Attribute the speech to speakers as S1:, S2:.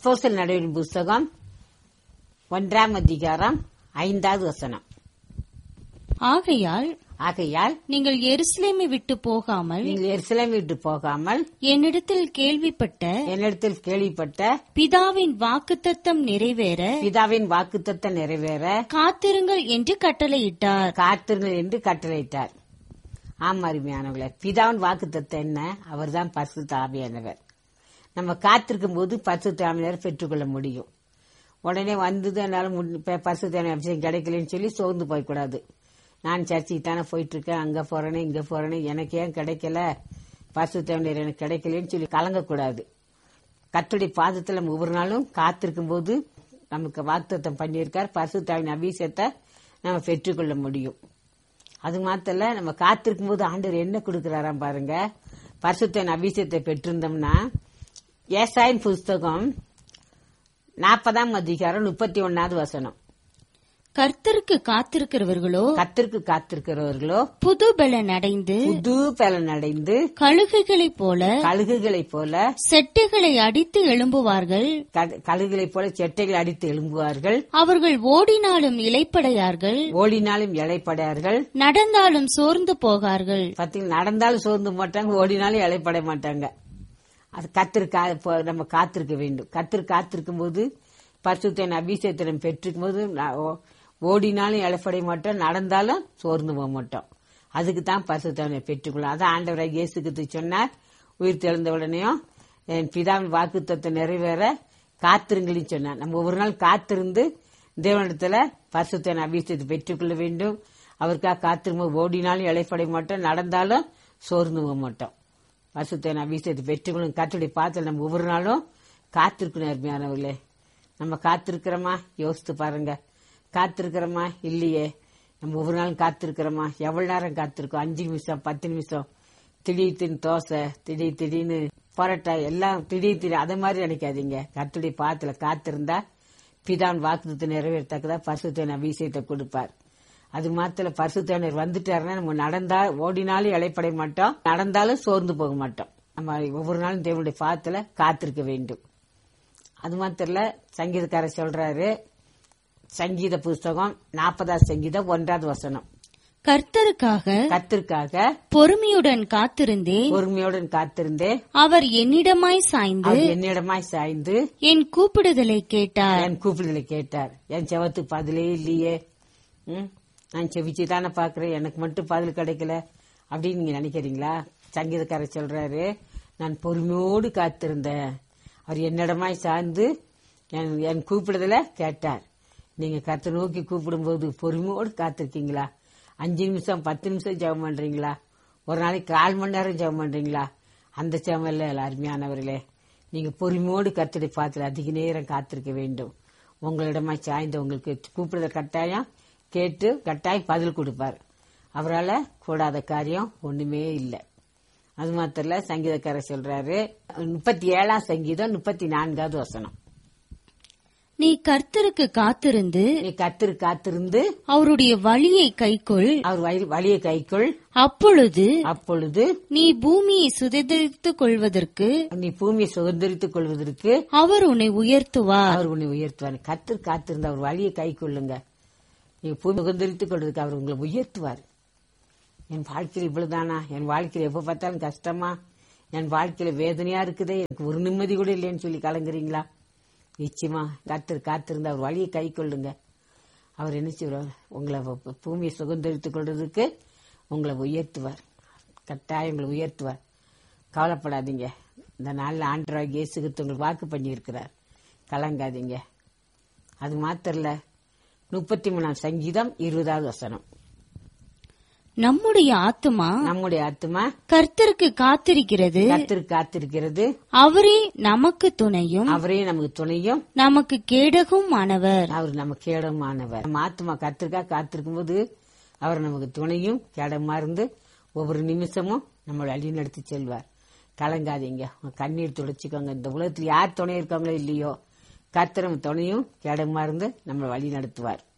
S1: அப்போஸ்தலர் நடவடிக்கை புஸ்தகம் ஒன்றாம் அதிகாரம் ஐந்தாவது வசனம்
S2: ஆகையால்
S1: ஆகையால்
S2: நீங்கள் எருசலேமை விட்டு போகாமல்
S1: நீங்கள் எருசலேம் விட்டு போகாமல்
S2: என்னிடத்தில் கேள்விப்பட்ட
S1: என்னிடத்தில் கேள்விப்பட்ட
S2: பிதாவின் வாக்குத்தத்தம் நிறைவேற
S1: பிதாவின் வாக்குத்தத்தம் நிறைவேற
S2: காத்திருங்கள் என்று கட்டளையிட்டார்
S1: காத்திருங்கள் என்று கட்டளையிட்டார் ஆமா அருமையானவர்களே பிதாவின் வாக்குத்தத்தம் என்ன அவர்தான் பரிசுத்த ஆவியானவர் நம்ம காத்திருக்கும் போது பரிசுத்த ஆவியானவர் பெற்றுக்கொள்ள முடியும் உடனே வந்தது என்னால பரிசுத்த அபிஷேகம் கிடைக்கலன்னு சொல்லி சோர்ந்து போய்க்கூடாது நான் சர்ச்சைக்கு தானே போயிட்டு இருக்கேன் அங்க போறேனே இங்க போறேனே எனக்கு ஏன் கிடைக்கல பரிசுத்தவனர் எனக்கு கிடைக்கலன்னு சொல்லி கலங்கக்கூடாது கத்துடைய பாதத்தில் நம்ம ஒவ்வொரு நாளும் காத்திருக்கும் போது நமக்கு வாக்குத்தம் பண்ணியிருக்கார் பரிசுத்தாவின் அபிஷேகத்தை நம்ம பெற்றுக்கொள்ள முடியும் அது மாத்திர நம்ம காத்திருக்கும் போது ஆண்டவர் என்ன கொடுக்கிறாராம் பாருங்க பரிசுத்தன் அபிஷேகத்தை பெற்றிருந்தோம்னா ஏசாயின் புஸ்தகம் நாற்பதாம் அதிகாரம் முப்பத்தி ஒன்னாவது வசனம்
S2: கர்த்தருக்கு காத்திருக்கிறவர்களோ
S1: கத்திற்கு காத்திருக்கிறவர்களோ
S2: புது பலன் அடைந்து
S1: புது பலன் அடைந்து
S2: கழுகுகளைப் போல
S1: கழுகுகளைப் போல
S2: செட்டைகளை அடித்து எழும்புவார்கள்
S1: க- கழுகுகளைப் போல செட்டைகள் அடித்து எழும்புவார்கள்
S2: அவர்கள் ஓடினாலும் இலைப்படையார்கள்
S1: ஓடினாலும் இலைப்படையார்கள்
S2: நடந்தாலும் சோர்ந்து போகார்கள்
S1: பார்த்தீங்கன்னா நடந்தாலும் சோர்ந்து மாட்டாங்க ஓடினாலும் இலைப்பட மாட்டாங்க அது கத்திரு கா இப்போ நம்ம காத்திருக்க வேண்டும் கத்திரு காத்திருக்கும் போது பரிசுத்தன் அபிஷேகத்தை நம்ம பெற்றிருக்கும் போது நா- ஓ- ஓடினாலும் இலைப்படைய மாட்டோம் நடந்தாலும் சோர்ந்து போக மாட்டோம் அதுக்கு தான் பரிசுத்தவனை பெற்றுக்கொள்ளும் அதான் ஆண்டவராக இயேசுக்கு சொன்னார் உயிர் தெழுந்த உடனேயும் என் பிதாவின் வாக்குத்தத்தை நிறைவேற காத்திருங்கள்னு சொன்னார் நம்ம ஒவ்வொரு நாள் காத்திருந்து தேவனிடத்துல பரிசுத்தன் அபிஷேகத்தை பெற்றுக்கொள்ள வேண்டும் அவருக்காக காத்திருக்கும் ஓடினாலும் இலைப்படைய மாட்டோம் நடந்தாலும் சோர்ந்து போக மாட்டோம் பரிசுத்தன் அபிஷேகத்தை பெற்றுக்கொள்ளும் கத்துடைய பாத்திரம் நம்ம ஒவ்வொரு நாளும் காத்திருக்கணும் அருமையானவர்களே நம்ம காத்திருக்கிறோமா யோசித்து பாருங்க காத்திருக்கிறோமா இல்லையே நம்ம ஒவ்வொரு நாளும் காத்திருக்கிறோமா எவ்வளவு நேரம் காத்திருக்கோம் அஞ்சு நிமிஷம் பத்து நிமிஷம் திடீர் திடீர்னு தோசை திடீர் திடீர்னு பரோட்டா எல்லாம் திடீர் திடீர் அதை மாதிரி நினைக்காதீங்க கத்துடைய பாத்துல காத்திருந்தா பிதான் வாக்குத்தத்தை நிறைவேறத்தக்கதா பரிசுத்தன் அபிஷேகத்தை கொடுப்பார் அது மாத்திர பரிசுத்தனர் வந்துட்டாருன்னா நம்ம நடந்தா ஓடினாலும் இலைப்படைய மாட்டோம் நடந்தாலும் சோர்ந்து போக மாட்டோம் நம்ம ஒவ்வொரு நாளும் தேவனுடைய பாத்துல காத்திருக்க வேண்டும் அது மாத்திரல சங்கீதக்காரர் சொல்றாரு சங்கீத புஸ்தகம் நாற்பதாவது சங்கீதம் ஒன்றாவது வசனம்
S2: கர்த்தருக்காக
S1: கத்திற்காக
S2: பொறுமையுடன் காத்திருந்தேன்
S1: பொறுமையுடன் காத்திருந்தே
S2: அவர் என்னிடமாய் சாய்ந்து
S1: அவர் என்னிடமாய் சாய்ந்து
S2: என் கூப்பிடுதலை கேட்டார்
S1: என் கூப்பிடுதலை கேட்டார் என் செவத்து பதிலே இல்லையே ம், நான் செவிச்சு தானே பாக்குறேன் எனக்கு மட்டும் பதில் கிடைக்கல அப்படின்னு நீங்க நினைக்கிறீங்களா சங்கீதக்காரர் சொல்றாரு நான் பொறுமையோடு காத்திருந்தேன் அவர் என்னிடமாய் சார்ந்து என் என் கூப்பிடுதல கேட்டார் நீங்க கத்தை நோக்கி கூப்பிடும்போது பொறுமையோடு காத்திருக்கீங்களா அஞ்சு நிமிஷம் பத்து நிமிஷம் ஜெபம் பண்றீங்களா ஒரு நாளைக்கு கால் மணி நேரம் ஜெபம் பண்றீங்களா அந்த ஜெபம் இல்ல அருமையானவர்களே நீங்க பொறுமையோடு கத்தடி பார்த்து அதிக நேரம் காத்திருக்க வேண்டும் உங்களிடமா சாய்ந்து உங்களுக்கு கூப்பிடுற கட்டாயம் கேட்டு கட்டாயம் பதில் கொடுப்பார் அவரால் கூடாத காரியம் ஒண்ணுமே இல்லை அது மாத்திரம் இல்ல சங்கீதக்காரர் சொல்றாரு முப்பத்தி ஏழாம் சங்கீதம் முப்பத்தி நான்காவது வசனம்
S2: நீ கர்த்தருக்கு காத்திருந்து
S1: நீ கத்திரு காத்திருந்து
S2: அவருடைய வழியை கைக்கொள்
S1: அவர் வழி- வழியை கைக்குள்
S2: அப்பொழுது
S1: அப்பொழுது
S2: நீ பூமியை சுதந்திரித்துக் கொள்வதற்கு
S1: நீ பூமியை சுதந்திரித்துக் கொள்வதற்கு
S2: அவர் உன்னை உயர்த்துவார்
S1: அவர் உன்னை உயர்த்துவார் கத்திரு காத்திருந்த அவர் வழியை கை கொள்ளுங்க நீங்க பூமி சுதந்திரித்துக் கொள்வதற்கு அவர் உங்களை உயர்த்துவார் என் வாழ்க்கையில் இவ்வளவுதானா என் வாழ்க்கையில் எப்ப பார்த்தாலும் கஷ்டமா என் வாழ்க்கையில வேதனையா இருக்குதே எனக்கு ஒரு நிம்மதி கூட இல்லைன்னு சொல்லி கலங்குறீங்களா நிச்சயமா காத்திரு காத்திருந்த அவர் வழியை கை கொள்ளுங்க அவர் என்ன செய்வார் உங்களை பூ- பூமியை சுதந்திரித்துக் கொள்றதுக்கு உங்களை உயர்த்துவார் கட்டாயம் உங்களை உயர்த்துவார் கவலைப்படாதீங்க இந்த நாளில் ஆண்டராக இயேசுகிட்டு உங்களுக்கு வாக்கு பண்ணியிருக்கிறார் கலங்காதீங்க அது மாத்திரம் இல்ல முப்பத்தி மூணாம் சங்கீதம் இருபதாவது வசனம்
S2: நம்முடைய ஆத்துமா
S1: நம்முடைய ஆத்மா
S2: கர்த்தருக்கு காத்திருக்கிறது
S1: கத்திரு காத்திருக்கிறது
S2: அவரே நமக்கு துணையும்
S1: அவரே நமக்கு துணையும்
S2: நமக்கு கேடகும் ஆனவர்
S1: அவர் நமக்கு கேடமானவர் நம்ம ஆத்மா கத்திருக்கா காத்திருக்கும் போது அவர் நமக்கு துணையும் கேடமா இருந்து ஒவ்வொரு நிமிஷமும் நம்மளை வழி நடத்தி செல்வார் கலங்காதீங்க உங்க கண்ணீர் துடைச்சிக்கோங்க இந்த உலகத்தில் யார் துணை இருக்காங்களோ இல்லையோ கர்த்தர் நம்ம துணையும் கேடமா இருந்து நம்மளை வழி நடத்துவார்